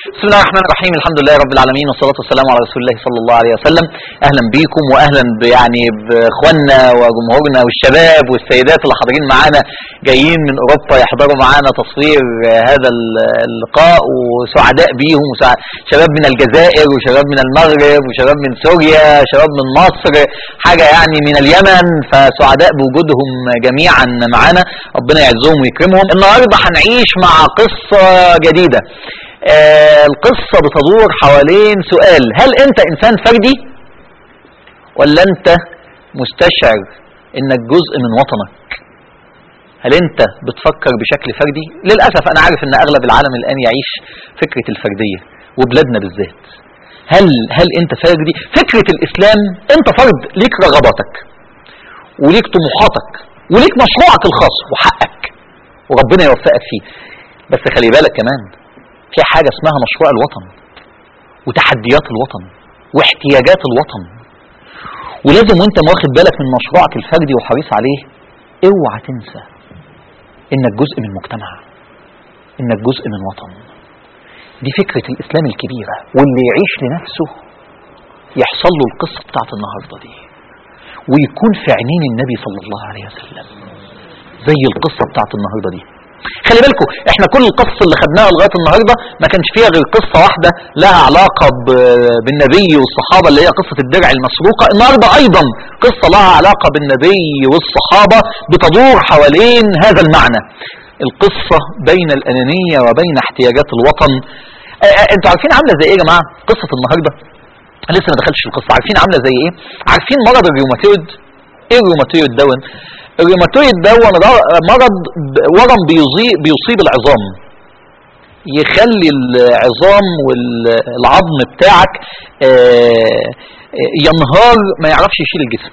بسم الله الرحمن الرحيم الحمد لله رب العالمين والصلاة والسلام على رسول الله صلى الله عليه وسلم أهلا بيكم وأهلا يعني بإخواننا وجمهورنا والشباب والسيدات اللي حاضرين معانا جايين من أوروبا يحضروا معانا تصوير هذا اللقاء وسعداء بيهم وسع- شباب من الجزائر وشباب من المغرب وشباب من سوريا شباب من مصر حاجة يعني من اليمن فسعداء بوجودهم جميعا معانا ربنا يعزهم ويكرمهم النهاردة هنعيش مع قصة جديدة آه القصة بتدور حوالين سؤال هل انت انسان فردي ولا انت مستشعر انك جزء من وطنك هل انت بتفكر بشكل فردي للأسف انا عارف ان اغلب العالم الان يعيش فكرة الفردية وبلادنا بالذات هل هل انت فردي فكرة الاسلام انت فرد ليك رغباتك وليك طموحاتك وليك مشروعك الخاص وحقك وربنا يوفقك فيه بس خلي بالك كمان في حاجة اسمها مشروع الوطن وتحديات الوطن واحتياجات الوطن ولازم وانت واخد بالك من مشروعك الفردي وحريص عليه اوعى تنسى انك جزء من مجتمع انك جزء من وطن دي فكرة الاسلام الكبيرة واللي يعيش لنفسه يحصل له القصة بتاعت النهاردة دي ويكون في عينين النبي صلى الله عليه وسلم زي القصة بتاعت النهاردة دي خلي بالكم احنا كل القصة اللي خدناها لغاية النهاردة ما كانش فيها غير قصة واحدة لها علاقة ب- بالنبي والصحابة اللي هي قصة الدرع المسروقة النهاردة ايضا قصة لها علاقة بالنبي والصحابة بتدور حوالين هذا المعنى القصة بين الأنانية وبين احتياجات الوطن اه اه انتوا عارفين عاملة زي ايه يا جماعة قصة النهاردة أنا لسه ما دخلتش في القصة عارفين عاملة زي ايه عارفين مرض الروماتويد ايه الروماتويد دون الروماتويد دون ر- مرض ب- ورم بيصيب, بيصيب العظام يخلي العظام والعظم بتاعك آه، آه، ينهار ما يعرفش يشيل الجسم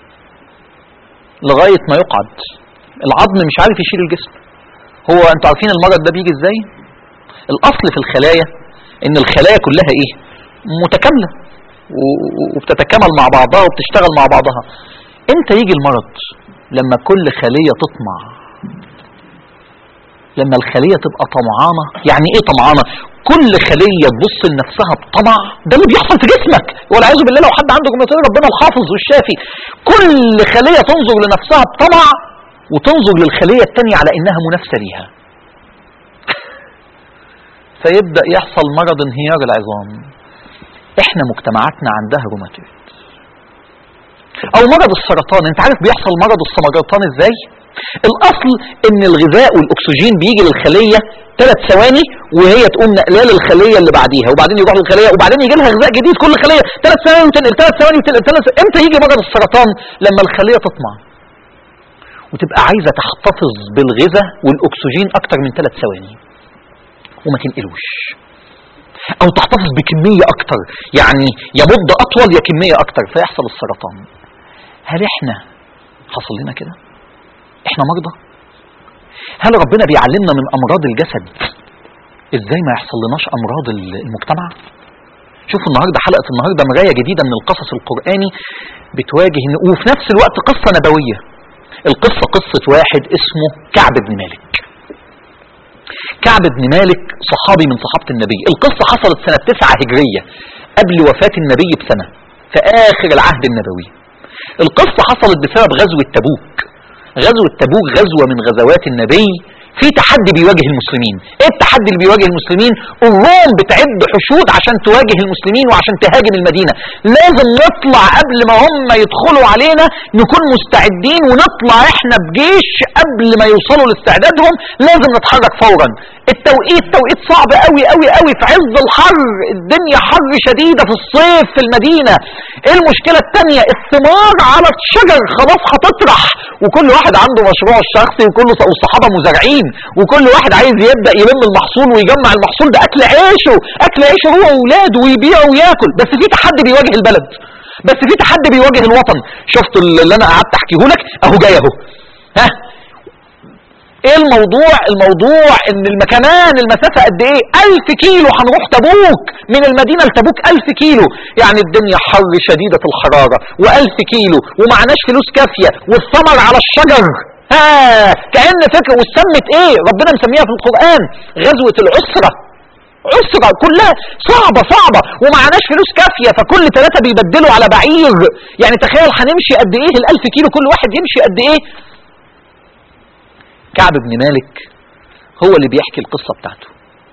لغاية ما يقعد العظم مش عارف يشيل الجسم هو انتوا عارفين المرض ده بيجي ازاي الاصل في الخلايا ان الخلايا كلها ايه متكاملة و- و- وبتتكامل مع بعضها وبتشتغل مع بعضها امتى يجي المرض لما كل خلية تطمع لما الخلية تبقى طمعانة يعني ايه طمعانة كل خلية تبص لنفسها بطمع ده اللي بيحصل في جسمك والعياذ بالله لو حد عنده روماتويد ربنا الحافظ والشافي كل خلية تنظر لنفسها بطمع وتنظر للخلية التانية على انها منافسة ليها فيبدأ يحصل مرض انهيار العظام احنا مجتمعاتنا عندها روماتويد او مرض السرطان انت عارف بيحصل مرض السرطان ازاي الاصل ان الغذاء والاكسجين بيجي للخليه ثلاث ثواني وهي تقوم نقلاه للخليه اللي بعديها وبعدين يروح للخليه وبعدين يجي لها غذاء جديد كل خليه ثلاث ثواني وتنقل ثلاث ثواني وتنقل ثلاث امتى يجي مرض السرطان لما الخليه تطمع وتبقى عايزه تحتفظ بالغذاء والاكسجين اكتر من ثلاث ثواني وما تنقلوش او تحتفظ بكميه اكتر يعني يا مده اطول يا كميه اكتر فيحصل السرطان هل احنا حصل لنا كده احنا مرضى هل ربنا بيعلمنا من امراض الجسد ازاي ما يحصل لناش امراض المجتمع شوف النهارده حلقه النهارده مرايه جديده من القصص القراني بتواجه وفي نفس الوقت قصه نبويه القصه قصه واحد اسمه كعب بن مالك كعب بن مالك صحابي من صحابه النبي القصه حصلت سنه 9 هجريه قبل وفاه النبي بسنه في اخر العهد النبوي القصة حصلت بسبب غزوة تبوك غزوة تبوك غزوة من غزوات النبي في تحدي بيواجه المسلمين ايه التحدي اللي بيواجه المسلمين الروم بتعد حشود عشان تواجه المسلمين وعشان تهاجم المدينة لازم نطلع قبل ما هم يدخلوا علينا نكون مستعدين ونطلع احنا بجيش قبل ما يوصلوا لاستعدادهم لازم نتحرك فورا التوقيت توقيت صعب قوي قوي قوي في عز الحر الدنيا حر شديدة في الصيف في المدينة ايه المشكلة التانية الثمار على الشجر خلاص هتطرح وكل واحد عنده مشروع الشخصي وكل والصحابة مزارعين وكل واحد عايز يبدأ يلم المحصول ويجمع المحصول ده اكل عيشه اكل عيشه هو واولاده ويبيع وياكل بس في تحدي بيواجه البلد بس في تحدي بيواجه الوطن شفت اللي انا قعدت احكيه لك اهو جاي اهو ها ايه الموضوع الموضوع ان كمان المسافة قد ايه الف كيلو هنروح تبوك من المدينة لتبوك الف كيلو يعني الدنيا حر شديدة الحرارة والف كيلو ومعناش فلوس كافية والثمر على الشجر ها كأن فكرة وسمت ايه ربنا مسميها في القرآن غزوة العسرة عسرة كلها صعبة صعبة ومعناش فلوس كافية فكل ثلاثة بيبدلوا على بعير يعني تخيل هنمشي قد ايه الالف كيلو كل واحد يمشي قد ايه كعب بن مالك هو اللي بيحكي القصة بتاعته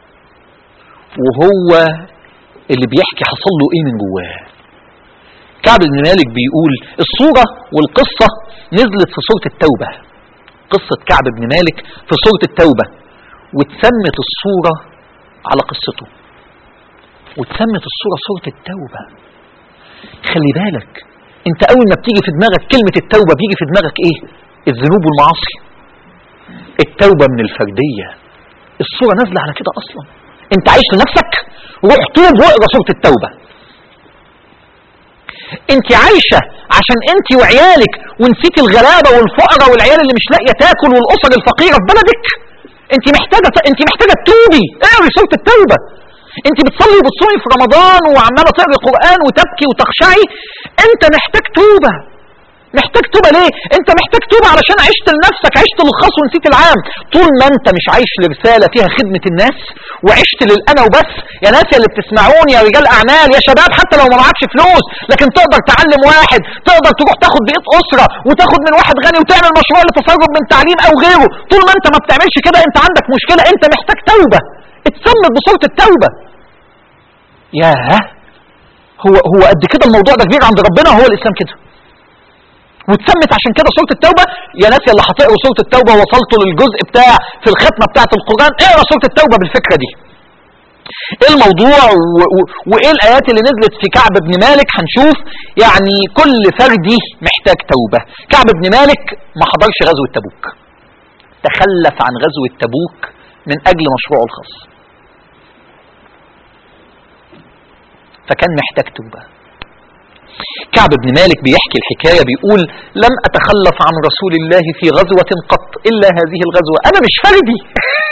وهو اللي بيحكي حصل له ايه من جواه كعب بن مالك بيقول الصورة والقصة نزلت في سورة التوبة قصة كعب بن مالك في سورة التوبة واتسمت الصورة على قصته واتسمت الصورة سورة التوبة خلي بالك انت اول ما بتيجي في دماغك كلمة التوبة بيجي في دماغك ايه الذنوب والمعاصي التوبة من الفردية الصورة نازلة على كده اصلا انت عايش لنفسك روح توب واقرا سورة التوبة انت عايشة عشان انت وعيالك ونسيت الغلابة والفقراء والعيال اللي مش لاقية تاكل والاسر الفقيرة في بلدك انت محتاجة انت محتاجة تتوبي اقري سورة التوبة انت بتصلي وبتصومي في رمضان وعمالة تقري قرآن وتبكي وتخشعي انت محتاج توبة محتاج توبة ليه انت محتاج توبة علشان عشت لنفسك عشت للخاص ونسيت العام طول ما انت مش عايش لرسالة فيها خدمة الناس وعشت للأنا وبس يا ناس يا اللي بتسمعوني يا رجال أعمال يا شباب حتى لو ما معكش فلوس لكن تقدر تعلم واحد تقدر تروح تاخد بإيد أسرة وتاخد من واحد غني وتعمل مشروع لتسرب من تعليم أو غيره طول ما انت ما بتعملش كده انت عندك مشكلة انت محتاج توبة اتسمت بصورة التوبة ياه هو هو قد كده الموضوع ده كبير عند ربنا هو الإسلام كده واتسمت عشان كده سوره التوبه يا ناس يلا هتقروا سوره التوبه وصلتوا للجزء بتاع في الختمه بتاعه القران اقرا سوره التوبه بالفكره دي ايه الموضوع و... و... وايه الايات اللي نزلت في كعب بن مالك هنشوف يعني كل فردي محتاج توبه كعب بن مالك ما حضرش غزوه تبوك تخلف عن غزوه تبوك من اجل مشروعه الخاص فكان محتاج توبه كعب بن مالك بيحكي الحكاية بيقول لم أتخلف عن رسول الله في غزوة قط إلا هذه الغزوة أنا مش فردي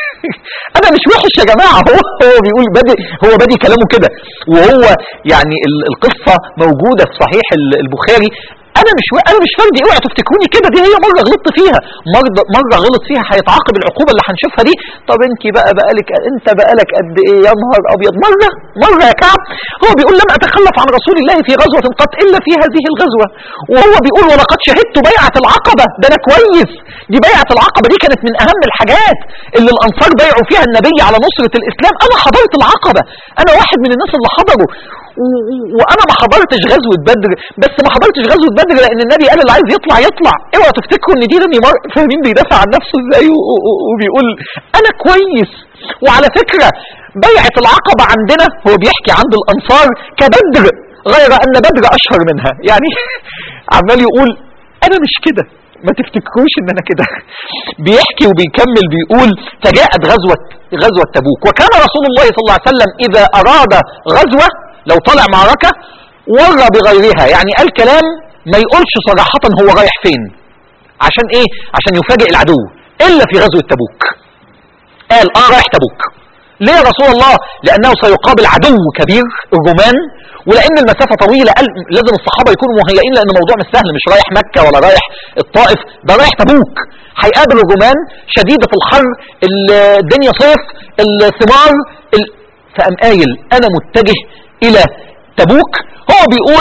أنا مش وحش يا جماعة هو هو بيقول بدي هو بدي كلامه كده وهو يعني القصة موجودة في صحيح البخاري انا مش و... انا مش فردي اوعى تفتكروني كده دي هي مره غلطت فيها مره مره غلط فيها هيتعاقب العقوبه اللي هنشوفها دي طب انت بقى بقالك انت بقالك قد ايه يا نهار ابيض مره مره يا كعب هو بيقول لم اتخلف عن رسول الله في غزوه قط الا في هذه الغزوه وهو بيقول ولقد شهدت بيعه العقبه ده انا كويس دي بيعه العقبه دي كانت من اهم الحاجات اللي الانصار بايعوا فيها النبي على نصره الاسلام انا حضرت العقبه انا واحد من الناس اللي حضروا وانا ما حضرتش غزوه بدر بس ما حضرتش غزوه بدر لان النبي قال اللي عايز يطلع يطلع اوعوا تفتكروا ان دي رمي مر... فاهمين بيدافع عن نفسه ازاي وبيقول انا كويس وعلى فكره بيعه العقبه عندنا هو بيحكي عند الانصار كبدر غير ان بدر اشهر منها يعني عمال يقول انا مش كده ما تفتكروش ان انا كده بيحكي وبيكمل بيقول فجاءت غزوة غزوة تبوك وكان رسول الله صلى الله عليه وسلم اذا اراد غزوة لو طلع معركة ورى بغيرها يعني قال كلام ما يقولش صراحة هو رايح فين عشان ايه عشان يفاجئ العدو الا في غزوة تبوك قال اه رايح تبوك ليه يا رسول الله لانه سيقابل عدو كبير الرومان ولان المسافه طويله قال لازم الصحابه يكونوا مهيئين لان الموضوع مش سهل مش رايح مكه ولا رايح الطائف ده رايح تبوك هيقابل الرومان شديده الحر الدنيا صيف الثمار ال... فقام قايل انا متجه الى تبوك هو بيقول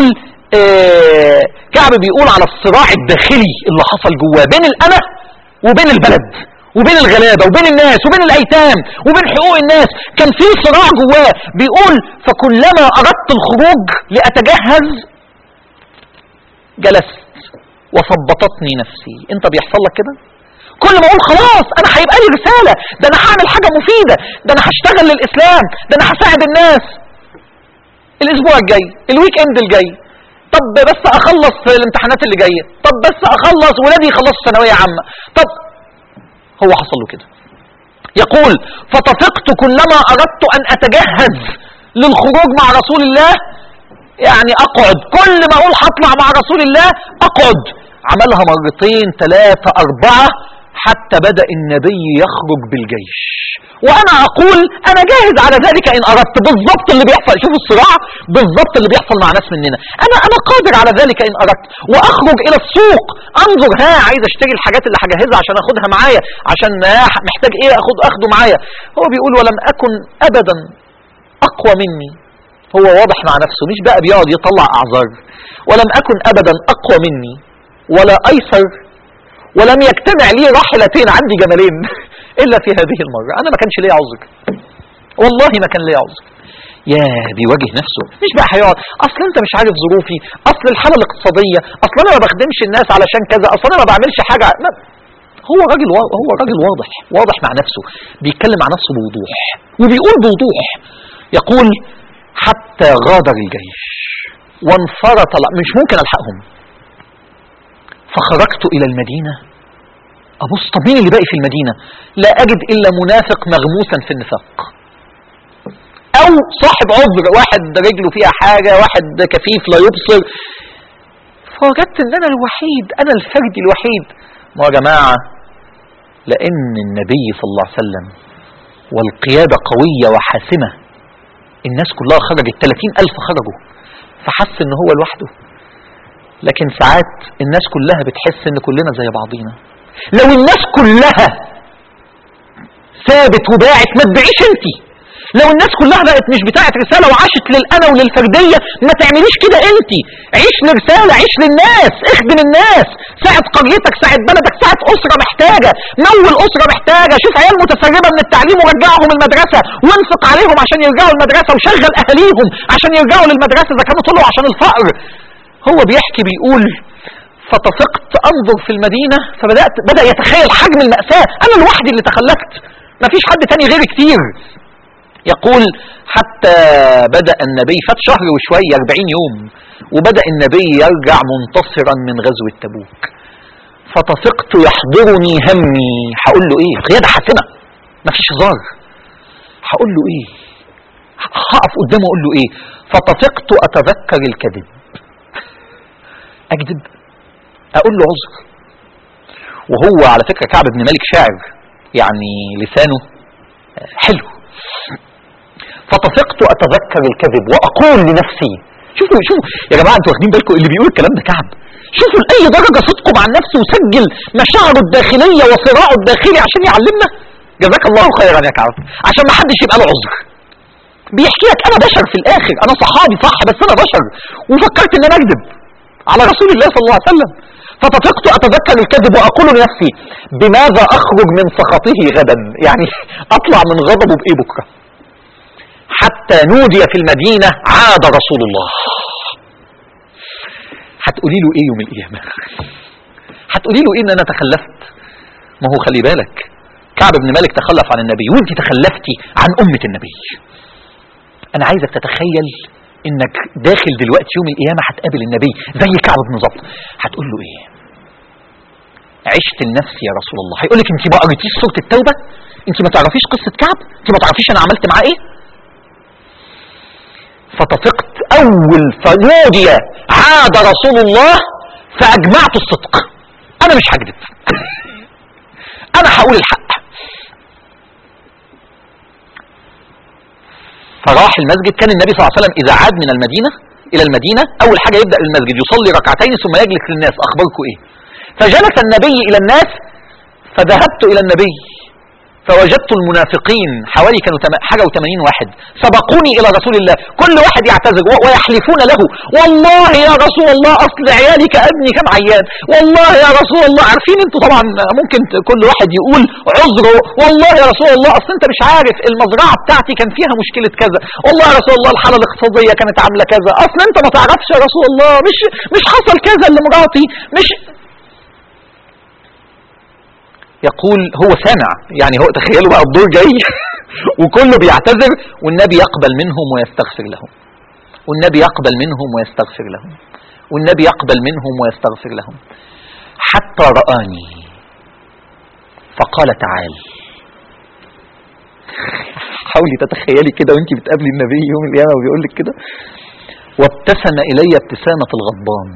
آه كعب بيقول على الصراع الداخلي اللي حصل جواه بين الانا وبين البلد وبين الغلابة وبين الناس وبين الأيتام وبين حقوق الناس كان في صراع جواه بيقول فكلما أردت الخروج لأتجهز جلست وثبطتني نفسي انت بيحصل لك كده كل ما اقول خلاص انا هيبقى لي رسالة ده انا هعمل حاجة مفيدة ده انا هشتغل للاسلام ده انا هساعد الناس الاسبوع الجاي الويك اند الجاي طب بس اخلص الامتحانات اللي جايه طب بس اخلص ولادي يخلصوا ثانويه عامه طب هو حصل له كده يقول فطفقت كلما اردت ان اتجهز للخروج مع رسول الله يعني اقعد كل ما اقول هطلع مع رسول الله اقعد عملها مرتين ثلاثة اربعة حتى بدأ النبي يخرج بالجيش وانا اقول انا جاهز على ذلك ان اردت بالضبط اللي بيحصل شوف الصراع بالضبط اللي بيحصل مع ناس مننا انا انا قادر على ذلك ان اردت واخرج الى السوق انظر ها عايز اشتري الحاجات اللي هجهزها عشان اخدها معايا عشان محتاج ايه اخد اخده معايا هو بيقول ولم اكن ابدا أقوى مني هو واضح مع نفسه مش بقى بيقعد يطلع أعذار ولم أكن أبدا أقوى مني ولا أيسر ولم يجتمع لي راحلتين عندي جملين إلا في هذه المرة أنا ما كانش لي عذر والله ما كان لي عذر يا بيواجه نفسه مش بقى هيقعد اصل انت مش عارف ظروفي اصل الحاله الاقتصاديه اصل انا ما بخدمش الناس علشان كذا اصل انا ما بعملش حاجه ما هو راجل وا... هو راجل واضح واضح مع نفسه بيتكلم مع نفسه بوضوح وبيقول بوضوح يقول حتى غادر الجيش وانفرط مش ممكن الحقهم فخرجت الى المدينه ابص طب مين اللي باقي في المدينه لا اجد الا منافق مغموسا في النفاق او صاحب عذر واحد رجله فيها حاجه واحد كفيف لا يبصر فوجدت ان انا الوحيد انا الفرد الوحيد ما يا جماعه لان النبي صلى الله عليه وسلم والقياده قويه وحاسمه الناس كلها خرجت 30 ألف خرجوا فحس ان هو لوحده لكن ساعات الناس كلها بتحس ان كلنا زي بعضينا لو الناس كلها ثابت وباعت ما تبيعيش انت لو الناس كلها بقت مش بتاعت رسالة وعاشت للأنا وللفردية ما تعمليش كده انت عيش لرسالة عيش للناس اخدم الناس ساعد قريتك ساعد بلدك ساعد أسرة محتاجة مول أسرة محتاجة شوف عيال متسربة من التعليم ورجعهم المدرسة وانفق عليهم عشان يرجعوا المدرسة وشغل أهاليهم عشان يرجعوا للمدرسة إذا كانوا طلعوا عشان الفقر هو بيحكي بيقول فطفقت انظر في المدينة فبدأت بدأ يتخيل حجم المأساة انا لوحدي اللي تخلفت مفيش حد تاني غيري كتير يقول حتى بدأ النبي فات شهر وشوية 40 يوم وبدأ النبي يرجع منتصرا من غزوة تبوك فطفقت يحضرني همي هقول له ايه قيادة حاسمة مفيش هزار هقول له ايه هقف قدامه اقول له ايه فطفقت اتذكر الكذب اكذب اقول له عذر وهو على فكرة كعب بن مالك شاعر يعني لسانه حلو فطفقت اتذكر الكذب واقول لنفسي شوفوا شوفوا يا جماعه انتوا واخدين بالكم اللي بيقول الكلام ده كعب شوفوا لاي درجه صدقه مع نفسه وسجل مشاعره الداخليه وصراعه الداخلي عشان يعلمنا جزاك الله خيرا يا كعب عشان ما حدش يبقى له عذر بيحكي لك انا بشر في الاخر انا صحابي صح بس انا بشر وفكرت ان انا اكذب على رسول الله صلى الله عليه وسلم فطفقت اتذكر الكذب واقول لنفسي بماذا اخرج من سخطه غدا يعني اطلع من غضبه بايه بكره حتى نودي في المدينة عاد رسول الله هتقولي له ايه يوم القيامة هتقولي له ايه ان انا تخلفت ما هو خلي بالك كعب بن مالك تخلف عن النبي وانت تخلفتي عن أمة النبي انا عايزك تتخيل انك داخل دلوقتي يوم القيامة هتقابل النبي زي كعب بن ظبط هتقول له ايه عشت لنفسي يا رسول الله هيقول لك انت ما قريتيش سوره التوبه انت ما تعرفيش قصه كعب انت ما تعرفيش انا عملت معاه ايه فطفقت اول فنودي عاد رسول الله فاجمعت الصدق انا مش هكذب انا هقول الحق فراح المسجد كان النبي صلى الله عليه وسلم اذا عاد من المدينه الى المدينه اول حاجه يبدا المسجد يصلي ركعتين ثم يجلس للناس اخباركم ايه فجلس النبي الى الناس فذهبت الى النبي فوجدت المنافقين حوالي كانوا حاجة وثمانين واحد سبقوني إلى رسول الله كل واحد يعتذر ويحلفون له والله يا رسول الله أصل عيالي كأبني كم عيان والله يا رسول الله عارفين انتوا طبعا ممكن كل واحد يقول عذره والله يا رسول الله أصل انت مش عارف المزرعة بتاعتي كان فيها مشكلة كذا والله يا رسول الله الحالة الاقتصادية كانت عاملة كذا أصل انت ما تعرفش يا رسول الله مش مش حصل كذا لمراتي مش يقول هو سامع يعني هو تخيلوا بقى الدور جاي وكله بيعتذر والنبي يقبل منهم ويستغفر لهم والنبي يقبل منهم ويستغفر لهم والنبي يقبل منهم ويستغفر لهم حتى رآني فقال تعال حاولي تتخيلي كده وانت بتقابلي النبي يوم القيامه وبيقول لك كده وابتسم الي ابتسامه الغضبان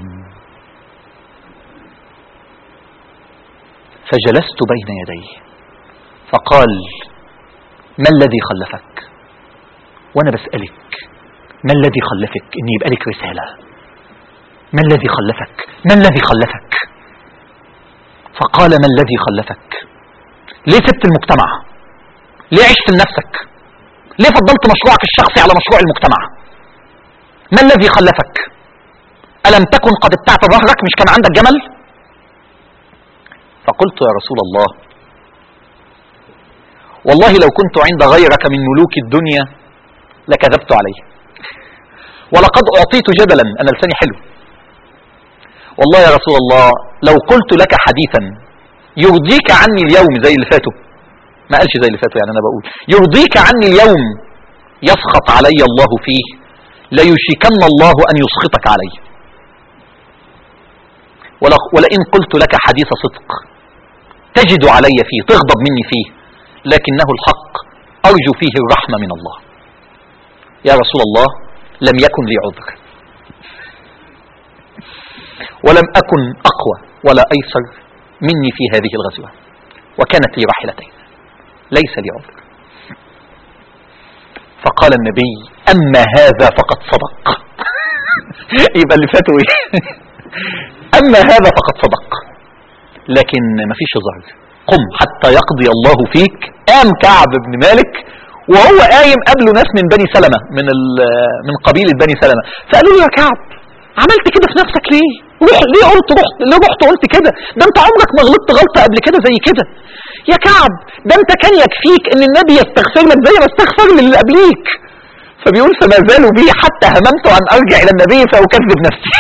فجلست بين يديه فقال ما الذي خلفك وانا بسألك ما الذي خلفك ان يبقى لك رسالة ما الذي خلفك ما الذي خلفك فقال ما الذي خلفك ليه سبت المجتمع ليه عشت لنفسك ليه فضلت مشروعك الشخصي على مشروع المجتمع ما الذي خلفك ألم تكن قد ابتعت ظهرك مش كان عندك جمل فقلت يا رسول الله والله لو كنت عند غيرك من ملوك الدنيا لكذبت عليه ولقد أعطيت جدلا أنا لساني حلو والله يا رسول الله لو قلت لك حديثا يرضيك عني اليوم زي اللي فاتوا ما قالش زي اللي فاتوا يعني أنا بقول يرضيك عني اليوم يسخط علي الله فيه ليشيكن الله أن يسخطك علي ولئن قلت لك حديث صدق تجد علي فيه تغضب مني فيه لكنه الحق أرجو فيه الرحمة من الله يا رسول الله لم يكن لي عذر ولم أكن أقوى ولا أيسر مني في هذه الغزوة وكانت لي راحلتين ليس لي عذر فقال النبي أما هذا فقد صدق يبقى اللي فاتوا ايه أما هذا فقد صدق لكن مفيش ظهر قم حتى يقضي الله فيك قام كعب بن مالك وهو قايم قبله ناس من بني سلمة من من قبيلة بني سلمة فقالوا له يا كعب عملت كده في نفسك ليه روح ليه قلت رحت ليه رحت قلت كده ده انت عمرك ما غلطت غلطة قبل كده زي كده يا كعب ده انت كان يكفيك ان النبي يستغفر لك زي ما استغفر للي قبليك فبيقول فما زالوا بي حتى هممت ان ارجع الى النبي فاكذب نفسي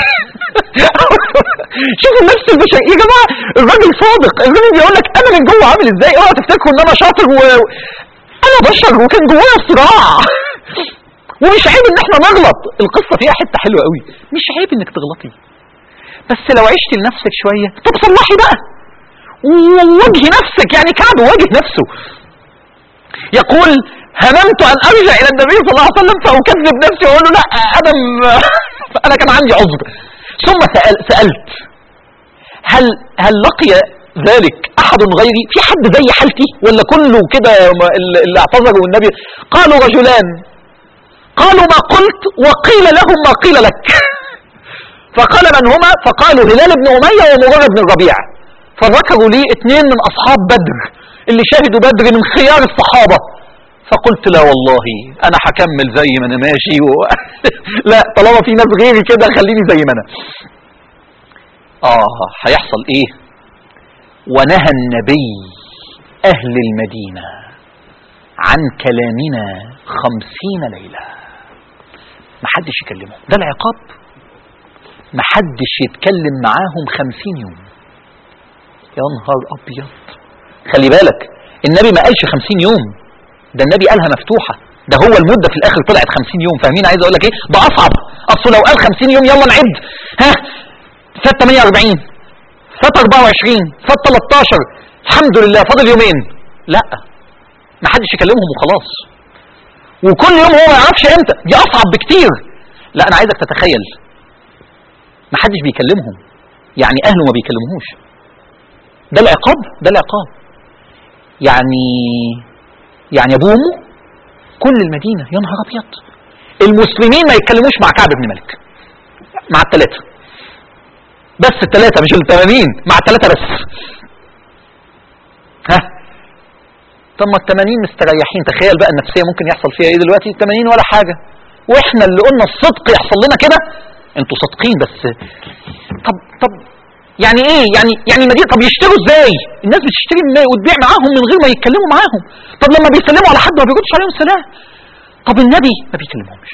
شوفوا نفس البشر يا جماعه الراجل صادق الراجل بيقول لك انا من جوه عامل ازاي اوعى تفتكروا ان انا شاطر و... انا بشر وكان جوايا صراع ومش عيب ان احنا نغلط القصه فيها حته حلوه قوي مش عيب انك تغلطي بس لو عشت لنفسك شويه طب صلحي بقى وواجهي نفسك يعني كعب واجه نفسه يقول هممت ان ارجع الى النبي صلى الله عليه وسلم فاكذب نفسي واقول له لا ادم انا كان عندي عذر ثم سأل سالت هل هل لقي ذلك احد غيري في حد زي حالتي ولا كله كده اللي اعتذروا النبي قالوا رجلان قالوا ما قلت وقيل لهم ما قيل لك فقال من هما فقالوا هلال بن أمية ومرار بن الربيع فذكروا لي اثنين من أصحاب بدر اللي شهدوا بدر من خيار الصحابة فقلت لا والله انا هكمل زي ما انا ماشي و... لا طالما في ناس غيري كده خليني زي ما انا اه هيحصل ايه ونهى النبي اهل المدينة عن كلامنا خمسين ليلة محدش يكلمهم ده العقاب محدش يتكلم معاهم خمسين يوم يا نهار ابيض خلي بالك النبي ما قالش خمسين يوم ده النبي قالها مفتوحة ده هو المدة في الاخر طلعت خمسين يوم فاهمين عايز اقول لك ايه ده اصعب اصل لو قال خمسين يوم يلا نعد ها فات 48 فات 24 فات 13 الحمد لله فاضل يومين لا ما حدش يكلمهم وخلاص وكل يوم هو ما يعرفش امتى دي اصعب بكتير لا انا عايزك تتخيل ما حدش بيكلمهم يعني اهله ما بيكلموهوش ده العقاب ده العقاب يعني يعني ابوه وامه كل المدينه يا نهار ابيض المسلمين ما يتكلموش مع كعب بن مالك مع الثلاثه بس الثلاثه مش الثمانين مع الثلاثه بس ها طب ما الثمانين مستريحين تخيل بقى النفسيه ممكن يحصل فيها ايه دلوقتي الثمانين ولا حاجه واحنا اللي قلنا الصدق يحصل لنا كده انتوا صادقين بس طب طب يعني ايه يعني يعني مدينه طب يشتروا ازاي الناس بتشتري وتبيع معاهم من غير ما يتكلموا معاهم طب لما بيسلموا على حد ما بيردش عليهم السلام طب النبي ما بيكلمهمش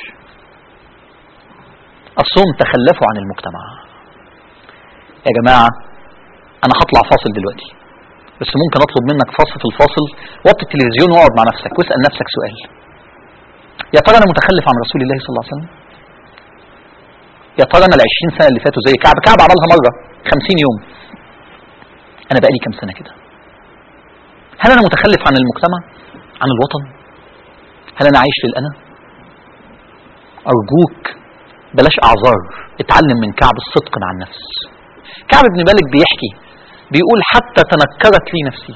اصلهم تخلفوا عن المجتمع يا جماعه انا هطلع فاصل دلوقتي بس ممكن اطلب منك فاصل في الفاصل وطي التلفزيون واقعد مع نفسك واسال نفسك سؤال يا ترى انا متخلف عن رسول الله صلى الله عليه وسلم يا ترى انا ال 20 سنه اللي فاتوا زي كعب كعب عملها مره 50 يوم انا بقالي كام سنه كده هل انا متخلف عن المجتمع عن الوطن هل انا عايش للانا ارجوك بلاش اعذار اتعلم من كعب الصدق مع النفس كعب بن مالك بيحكي بيقول حتى تنكرت لي نفسي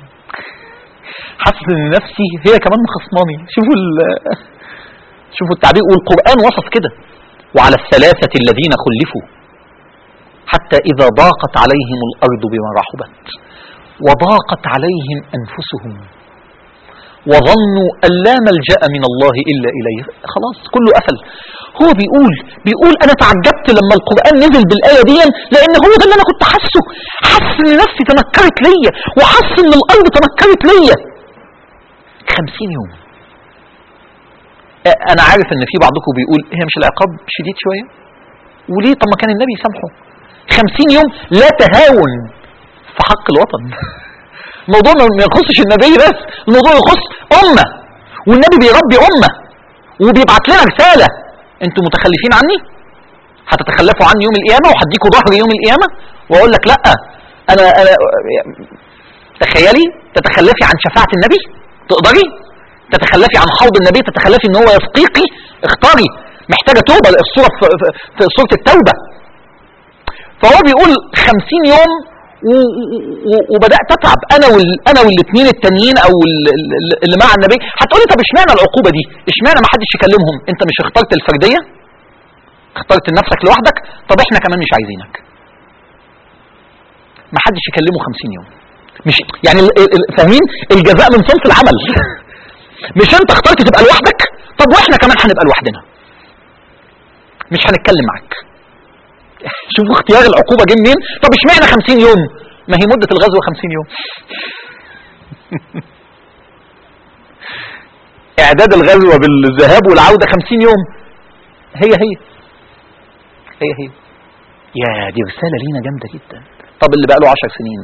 حاسس ان نفسي هي كمان مخصماني شوفوا شوفوا التعبير والقران وصف كده وعلى الثلاثة الذين خلفوا حتى إذا ضاقت عليهم الأرض بما رحبت وضاقت عليهم أنفسهم وظنوا أن لا ملجأ من الله إلا إليه خلاص كله قفل هو بيقول بيقول أنا تعجبت لما القرآن نزل بالآية دي لأن هو ده اللي أنا كنت حاسه حاسس إن نفسي تنكرت ليا وحاسس إن الأرض تنكرت ليا خمسين يوم أنا عارف إن في بعضكم بيقول هي مش العقاب شديد شوية وليه طب ما كان النبي يسامحه خمسين يوم لا تهاون في حق الوطن الموضوع ما يخصش النبي بس الموضوع يخص أمة والنبي بيربي أمة وبيبعت لنا رسالة انتوا متخلفين عني هتتخلفوا عني يوم القيامة وهديكوا ظهر يوم القيامة واقول لك لا انا, أنا تخيلي تتخلفي عن شفاعة النبي تقدري تتخلفي عن حوض النبي تتخلفي ان هو يسقيقي اختاري محتاجة توبة الصورة في, في سورة التوبة فهو بيقول خمسين يوم وبدات اتعب انا وال... انا والاثنين التانيين او اللي مع النبي هتقولي طب اشمعنى العقوبه دي اشمعنى ما حدش يكلمهم انت مش اخترت الفرديه اخترت نفسك لوحدك طب احنا كمان مش عايزينك ما حدش يكلمه 50 يوم مش يعني فاهمين الجزاء من صنف العمل مش انت اخترت تبقى لوحدك طب واحنا كمان هنبقى لوحدنا مش هنتكلم معاك شوفوا اختيار العقوبة جه منين طب اشمعنى 50 يوم ما هي مدة الغزو 50 يوم اعداد الغزوة بالذهاب والعودة 50 يوم هي هي هي هي يا دي رسالة لينا جامدة جدا طب اللي بقى له 10 سنين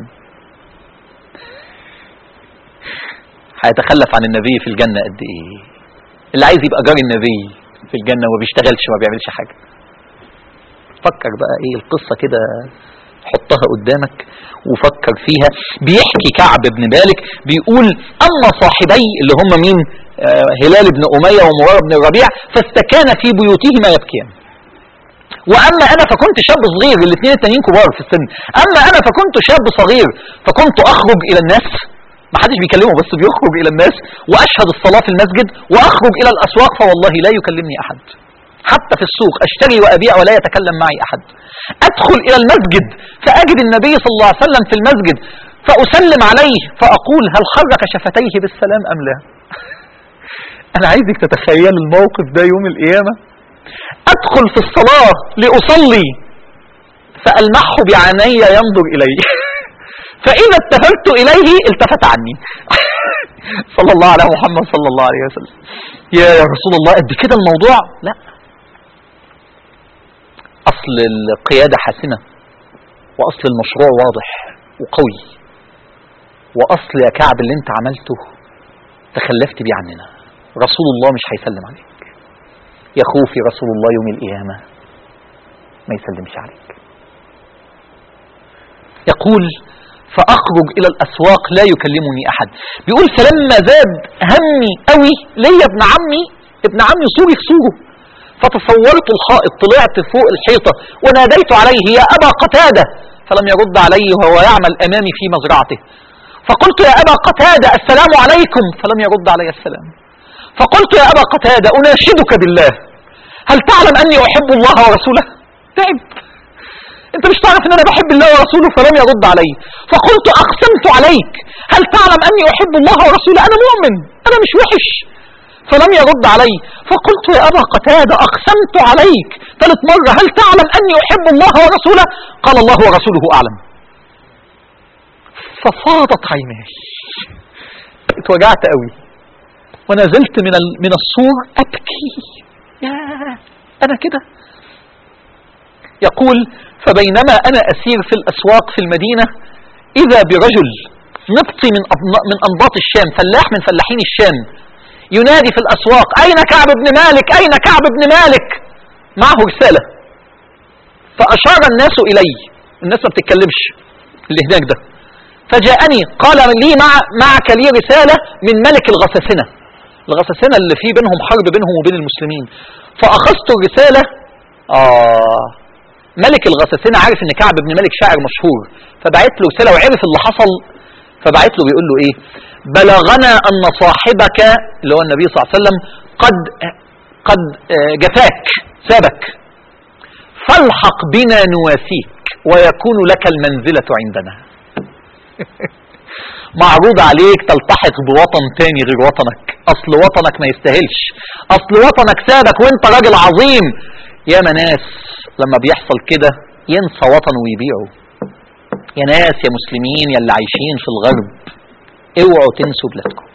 هيتخلف عن النبي في الجنة قد ايه اللي عايز يبقى جار النبي في الجنة وما بيشتغلش وما بيعملش حاجة فكر بقى ايه القصة كده حطها قدامك وفكر فيها بيحكي كعب بن مالك بيقول أما صاحبي اللي هم مين آه هلال بن أمية ومرار بن الربيع فاستكان في بيوتهما يبكيان وأما أنا فكنت شاب صغير الاثنين التانيين كبار في السن أما أنا فكنت شاب صغير فكنت أخرج إلى الناس ما حدش بيكلمه بس بيخرج إلى الناس وأشهد الصلاة في المسجد وأخرج إلى الأسواق فوالله لا يكلمني أحد حتى في السوق اشتري وابيع ولا يتكلم معي احد ادخل الى المسجد فاجد النبي صلى الله عليه وسلم في المسجد فاسلم عليه فاقول هل حرك شفتيه بالسلام ام لا انا عايزك تتخيل الموقف ده يوم القيامة ادخل في الصلاة لاصلي فالمحه بعيني ينظر الي فاذا التفت اليه التفت عني صلى الله على محمد صلى الله عليه وسلم يا رسول الله قد كده الموضوع لا أصل القيادة حاسمة وأصل المشروع واضح وقوي وأصل يا كعب اللي انت عملته تخلفت بيه عننا رسول الله مش هيسلم عليك يا خوفي رسول الله يوم القيامة ما يسلمش عليك يقول فأخرج إلى الأسواق لا يكلمني أحد بيقول فلما زاد همي قوي ليا ابن عمي ابن عمي صوري في صوره فتصورت الحائط طلعت فوق الحيطة وناديت عليه يا أبا قتادة فلم يرد علي وهو يعمل أمامي في مزرعته فقلت يا أبا قتادة السلام عليكم فلم يرد علي السلام فقلت يا أبا قتادة أناشدك بالله هل تعلم أني أحب الله ورسوله تعب انت مش تعرف ان انا بحب الله ورسوله فلم يرد علي فقلت اقسمت عليك هل تعلم اني احب الله ورسوله انا مؤمن انا مش وحش فلم يرد علي فقلت يا أبا قتادة أقسمت عليك ثالث مرة هل تعلم أني أحب الله ورسوله قال الله ورسوله أعلم ففاضت عيناي اتوجعت قوي ونزلت من من السور أبكي يا أنا كده يقول فبينما أنا أسير في الأسواق في المدينة إذا برجل نبطي من من أنباط الشام فلاح من فلاحين الشام ينادي في الأسواق أين كعب بن مالك أين كعب بن مالك معه رسالة فأشار الناس إلي الناس ما بتتكلمش اللي هناك ده فجاءني قال لي مع معك لي رسالة من ملك الغساسنة الغساسنة اللي في بينهم حرب بينهم وبين المسلمين فأخذت الرسالة آه ملك الغساسنة عارف ان كعب بن مالك شاعر مشهور فبعت له رسالة وعرف اللي حصل فبعت له بيقول له ايه بلغنا أن صاحبك اللي هو النبي صلى الله عليه وسلم قد قد جفاك سابك فالحق بنا نواسيك ويكون لك المنزلة عندنا معروض عليك تلتحق بوطن تاني غير وطنك اصل وطنك ما يستاهلش اصل وطنك سابك وانت راجل عظيم ياما ناس لما بيحصل كده ينسى وطنه ويبيعه يا ناس يا مسلمين يا اللي عايشين في الغرب اوعوا تنسوا بلادكم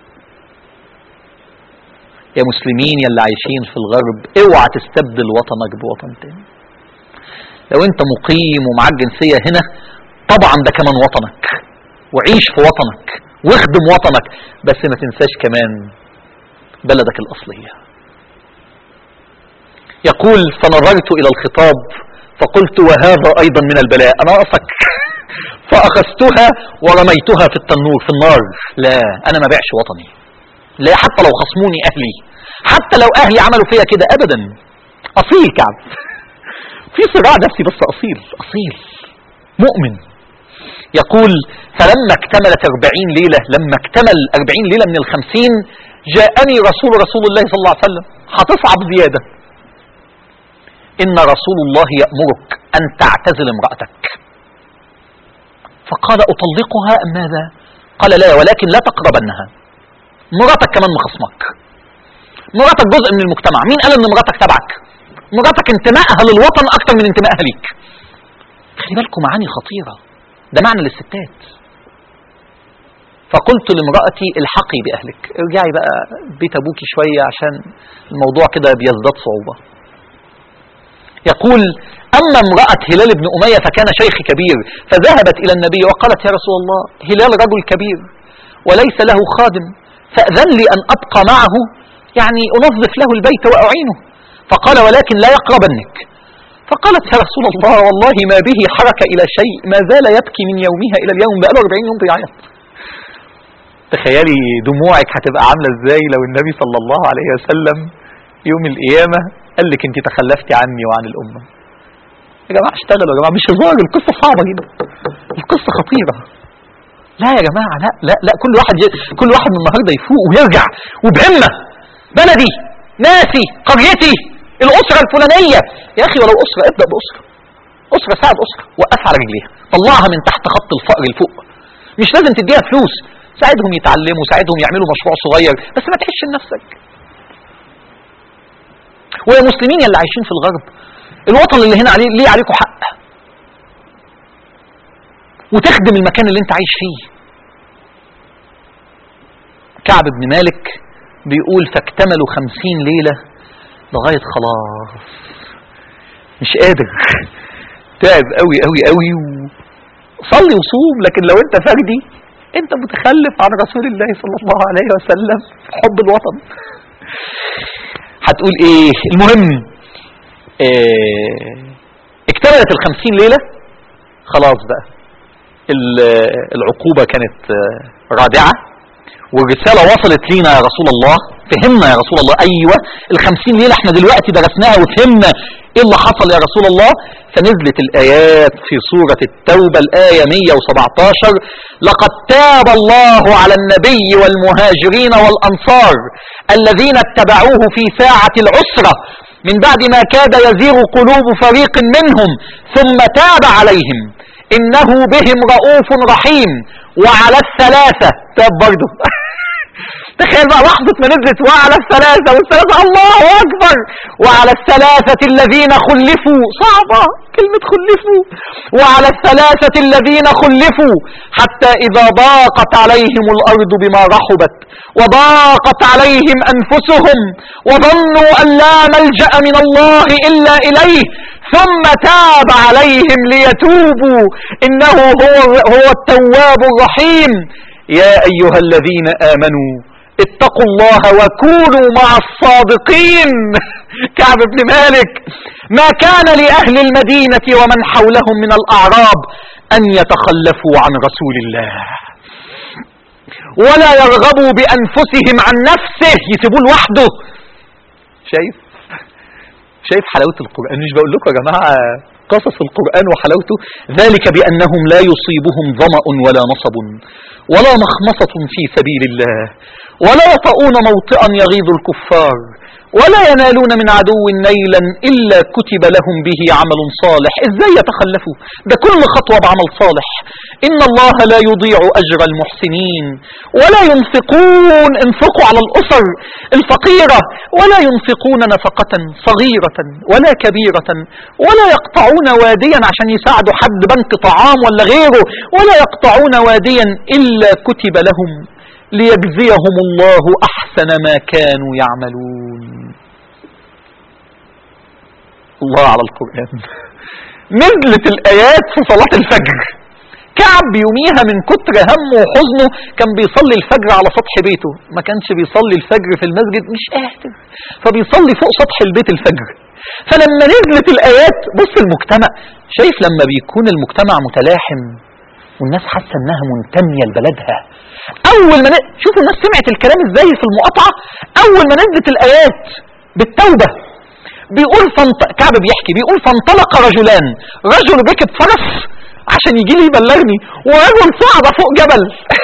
يا مسلمين يا اللي عايشين في الغرب اوعى تستبدل وطنك بوطن تاني لو انت مقيم ومعاك جنسية هنا طبعا ده كمان وطنك وعيش في وطنك واخدم وطنك بس ما تنساش كمان بلدك الأصلية يقول فنظرت إلى الخطاب فقلت وهذا أيضا من البلاء أنا أقصك فأخذتها ورميتها في التنور في النار لا أنا ما بيعش وطني لا حتى لو خصموني أهلي حتى لو أهلي عملوا فيا كده أبدا أصيل كعب في صراع نفسي بس أصيل أصيل مؤمن يقول فلما اكتملت أربعين ليلة لما اكتمل أربعين ليلة من الخمسين جاءني رسول رسول الله صلى الله عليه وسلم هتصعب زيادة إن رسول الله يأمرك أن تعتزل امرأتك فقال أطلقها أم ماذا قال لا ولكن لا تقربنها مراتك كمان مخصمك مراتك جزء من المجتمع مين قال ان مراتك تبعك مراتك انتمائها للوطن اكتر من انتمائها ليك خلي بالكم معاني خطيرة ده معنى للستات فقلت لامرأتي الحقي بأهلك ارجعي بقى بيت أبوكي شوية عشان الموضوع كده بيزداد صعوبة يقول أما امرأة هلال بن أمية فكان شيخ كبير فذهبت إلى النبي وقالت يا رسول الله هلال رجل كبير وليس له خادم فأذن لي أن أبقى معه يعني أنظف له البيت وأعينه فقال ولكن لا يقربنك فقالت يا رسول الله والله ما به حرك إلى شيء ما زال يبكي من يومها إلى اليوم بقاله 40 يوم بيعيط تخيلي دموعك هتبقى عاملة ازاي لو النبي صلى الله عليه وسلم يوم القيامة قال لك انت تخلفتي عني وعن الأمة يا جماعة اشتغلوا يا جماعة مش هزار القصة صعبة جدا القصة خطيرة لا يا جماعة لا لا لا كل واحد ي... كل واحد من النهارده يفوق ويرجع وبهمة بلدي ناسي قريتي الأسرة الفلانية يا أخي ولو أسرة ابدأ بأسرة أسرة ساعد أسرة وقفها على رجليها طلعها من تحت خط الفقر لفوق مش لازم تديها فلوس ساعدهم يتعلموا ساعدهم يعملوا مشروع صغير بس ما تعيش لنفسك ويا مسلمين اللي عايشين في الغرب الوطن اللي هنا عليه ليه عليكم حق وتخدم المكان اللي انت عايش فيه كعب بن مالك بيقول فاكتملوا خمسين ليلة لغاية خلاص مش قادر تعب قوي قوي قوي وصلي وصوم لكن لو انت فردي انت متخلف عن رسول الله صلى الله عليه وسلم في حب الوطن هتقول ايه المهم اه اكتملت الخمسين ليلة خلاص بقى العقوبة كانت رادعة والرسالة وصلت لينا يا رسول الله فهمنا يا رسول الله ايوه الخمسين ليلة احنا دلوقتي درسناها وفهمنا ايه اللي حصل يا رسول الله فنزلت الايات في سورة التوبة الاية 117 لقد تاب الله على النبي والمهاجرين والانصار الذين اتبعوه في ساعة العسرة من بعد ما كاد يزيغ قلوب فريق منهم ثم تاب عليهم انه بهم رؤوف رحيم وعلى الثلاثة تاب برضه تخيل بقى لحظة ما نزلت وعلى الثلاثة والثلاثة الله أكبر وعلى الثلاثة الذين خلفوا صعبة كلمة خلفوا وعلى الثلاثة الذين خلفوا حتى إذا ضاقت عليهم الأرض بما رحبت وضاقت عليهم أنفسهم وظنوا أن لا ملجأ من الله إلا إليه ثم تاب عليهم ليتوبوا إنه هو, هو التواب الرحيم يا أيها الذين آمنوا اتقوا الله وكونوا مع الصادقين كعب بن مالك ما كان لأهل المدينة ومن حولهم من الأعراب أن يتخلفوا عن رسول الله ولا يرغبوا بأنفسهم عن نفسه يسيبوه لوحده شايف شايف حلاوة القرآن مش بقول لكم يا جماعة قصص القرآن وحلاوته ذلك بأنهم لا يصيبهم ظمأ ولا نصب ولا مخمصة في سبيل الله ولا يطؤون موطئا يغيظ الكفار ولا ينالون من عدو نيلا إلا كتب لهم به عمل صالح إزاي يتخلفوا ده كل خطوة بعمل صالح إن الله لا يضيع أجر المحسنين ولا ينفقون انفقوا على الأسر الفقيرة ولا ينفقون نفقة صغيرة ولا كبيرة ولا يقطعون واديا عشان يساعدوا حد بنك طعام ولا غيره ولا يقطعون واديا إلا كتب لهم ليجزيهم الله أحسن ما كانوا يعملون الله على القرآن نزلت الآيات في صلاة الفجر كعب يوميها من كتر همه وحزنه كان بيصلي الفجر على سطح بيته ما كانش بيصلي الفجر في المسجد مش قادر فبيصلي فوق سطح البيت الفجر فلما نزلت الآيات بص المجتمع شايف لما بيكون المجتمع متلاحم والناس حاسة انها منتمية لبلدها اول ما ن... شوفوا الناس سمعت الكلام ازاي في المقاطعة اول ما نزلت الايات بالتوبة بيقول فانط... كعب بيحكي بيقول فانطلق رجلان رجل ركب فرس عشان يجي لي يبلغني ورجل صعد فوق جبل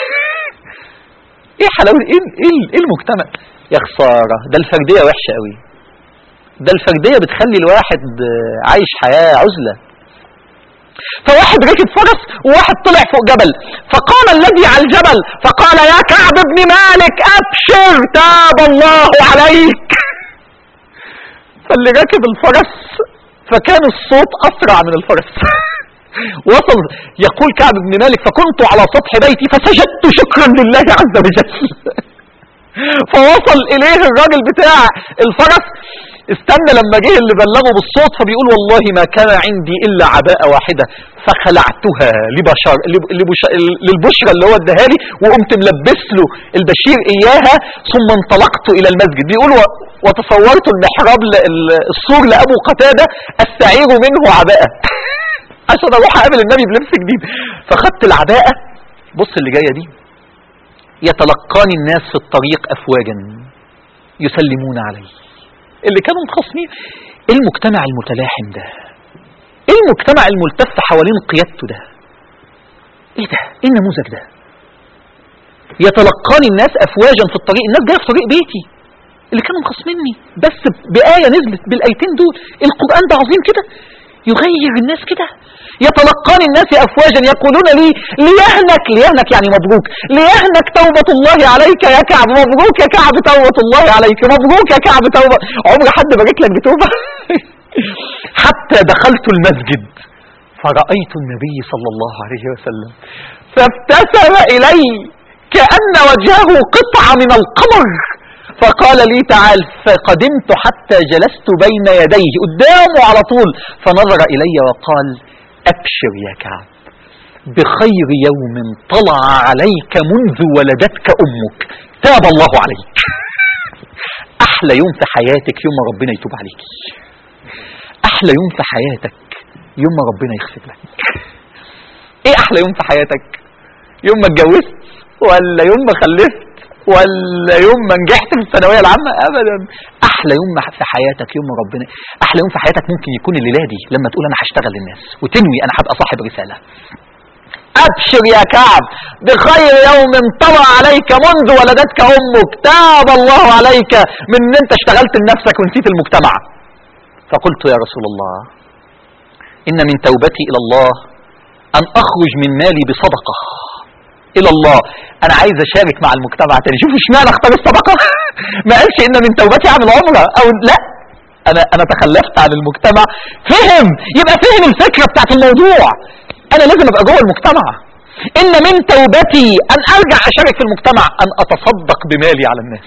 ايه حلاوه ايه ايه ايه المجتمع يا خساره ده الفرديه وحشه قوي ده الفرديه بتخلي الواحد عايش حياه عزله فواحد ركب فرس وواحد طلع فوق جبل فقال الذي على الجبل فقال يا كعب ابن مالك ابشر تاب الله عليك فاللي راكب الفرس فكان الصوت اسرع من الفرس وصل يقول كعب بن مالك فكنت على سطح بيتي فسجدت شكرا لله عز وجل فوصل اليه الراجل بتاع الفرس استنى لما جه اللي بلغه بالصوت فبيقول والله ما كان عندي الا عباءة واحدة فخلعتها لبشر لبش... للبشرى اللي هو اداها لي وقمت ملبس له البشير اياها ثم انطلقت الى المسجد بيقول و... وتصورت المحراب ل... السور لابو قتادة استعير منه عباءة عشان اروح اقابل النبي بلبس جديد فخدت العباءة بص اللي جاية دي يتلقاني الناس في الطريق افواجا يسلمون علي اللي كانوا متخاصمين ايه المجتمع المتلاحم ده ايه المجتمع الملتف حوالين قيادته ده ايه ده ايه النموذج ده يتلقاني الناس افواجا في الطريق الناس جايه في طريق بيتي اللي كانوا مخاصميني بس بآية نزلت بالآيتين دول القرآن ده عظيم كده يغير الناس كده يتلقاني الناس أفواجا يقولون لي ليهنك ليهنك يعني مبروك ليهنك توبة الله عليك يا كعب مبروك يا كعب توبة الله عليك مبروك يا كعب توبة عمر حد بارك لك بتوبة حتى دخلت المسجد فرأيت النبي صلى الله عليه وسلم فابتسم إلي كأن وجهه قطعة من القمر فقال لي تعال فقدمت حتى جلست بين يديه قدامه على طول فنظر إلي وقال أبشر يا كعب بخير يوم طلع عليك منذ ولدتك أمك تاب الله عليك أحلى يوم في حياتك يوم ما ربنا يتوب عليك أحلى يوم في حياتك يوم ما ربنا يغفر لك إيه أحلى يوم في حياتك يوم ما اتجوزت ولا يوم ما خلفت ولا يوم ما نجحت في الثانويه العامه ابدا احلى يوم في حياتك يوم ربنا احلى يوم في حياتك ممكن يكون الليله دي لما تقول انا هشتغل للناس وتنوي انا هبقى صاحب رساله ابشر يا كعب بخير يوم طلع عليك منذ ولدتك امك تاب الله عليك من ان انت اشتغلت لنفسك ونسيت المجتمع فقلت يا رسول الله ان من توبتي الى الله ان اخرج من مالي بصدقه الى الله انا عايز اشارك مع المجتمع تاني شوف اشمعنى اختار الصدقه ما قالش ان من توبتي اعمل عمره او لا انا انا تخلفت عن المجتمع فهم يبقى فهم الفكره بتاعت الموضوع انا لازم ابقى جوه المجتمع ان من توبتي ان ارجع اشارك في المجتمع ان اتصدق بمالي على الناس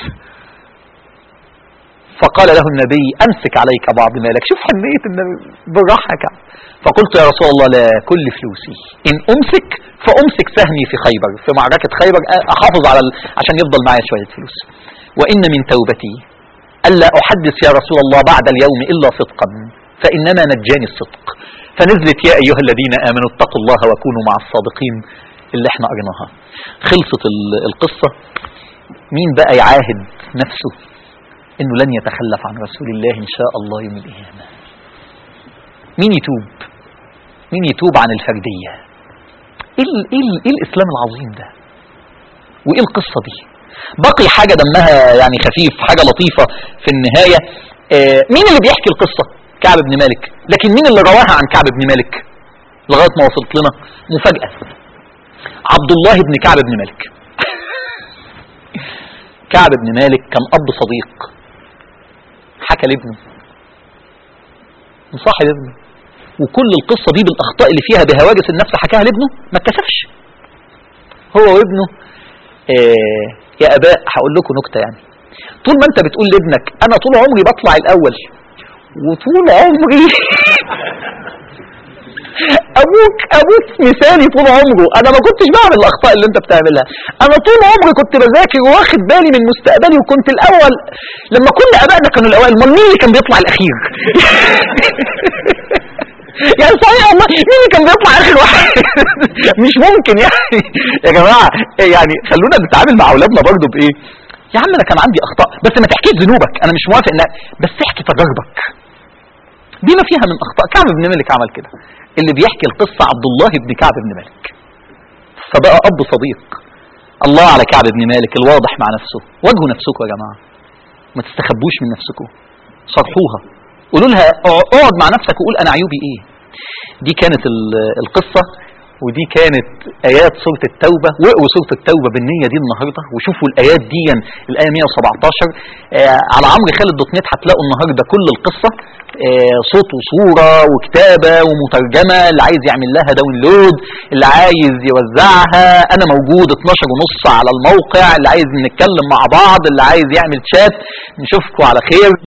فقال له النبي امسك عليك بعض مالك شوف حنيه النبي بالراحه كعب فقلت يا رسول الله لا كل فلوسي ان امسك فامسك سهمي في خيبر في معركه خيبر احافظ على ال... عشان يفضل معايا شويه فلوس وان من توبتي الا احدث يا رسول الله بعد اليوم الا صدقا فانما نجاني الصدق فنزلت يا ايها الذين امنوا اتقوا الله وكونوا مع الصادقين اللي احنا قريناها خلصت القصه مين بقى يعاهد نفسه انه لن يتخلف عن رسول الله ان شاء الله يوم القيامه مين يتوب مين يتوب عن الفرديه ايه ال ايه, ال ايه الاسلام العظيم ده وايه القصه دي بقي حاجة دمها يعني خفيف حاجة لطيفة في النهاية آه، مين اللي بيحكي القصة كعب بن مالك لكن مين اللي رواها عن كعب بن مالك لغاية ما وصلت لنا مفاجأة عبد الله بن كعب بن مالك كعب بن مالك كان أب صديق حكى لابنه مصاحب ابنه وكل القصة دي بالأخطاء اللي فيها بهواجس النفس حكاها لابنه ما اتكسفش هو وابنه آه يا اباء هقول لكم نكته يعني طول ما انت بتقول لابنك انا طول عمري بطلع الاول وطول عمري ابوك ابوك مثالي طول عمره انا ما كنتش بعمل الاخطاء اللي انت بتعملها انا طول عمري كنت بذاكر واخد بالي من مستقبلي وكنت الاول لما كل ابائنا كانوا الاوائل امال مين اللي كان بيطلع الاخير يعني صحيح والله مين اللي كان بيطلع اخر واحد مش ممكن يعني يا جماعه يعني خلونا نتعامل مع اولادنا برضه بايه يا عم انا كان عندي اخطاء بس ما تحكيش ذنوبك انا مش موافق ان بس احكي تجاربك بما فيها من اخطاء كعب بن مالك عمل كده اللي بيحكي القصه عبد الله بن كعب بن مالك فبقى اب صديق الله على كعب بن مالك الواضح مع نفسه واجهوا نفسكم يا جماعه ما تستخبوش من نفسكم صرحوها قولوا لها اقعد مع نفسك وقول انا عيوبي ايه دي كانت القصة ودي كانت آيات سورة التوبة واقروا سورة التوبة بالنية دي النهاردة وشوفوا الآيات دي الآية 117 آه على عمرو خالد دوت نت هتلاقوا النهاردة كل القصة آه صوت وصورة وكتابة ومترجمة اللي عايز يعمل لها داونلود اللي عايز يوزعها أنا موجود 12 ونص على الموقع اللي عايز نتكلم مع بعض اللي عايز يعمل شات نشوفكم على خير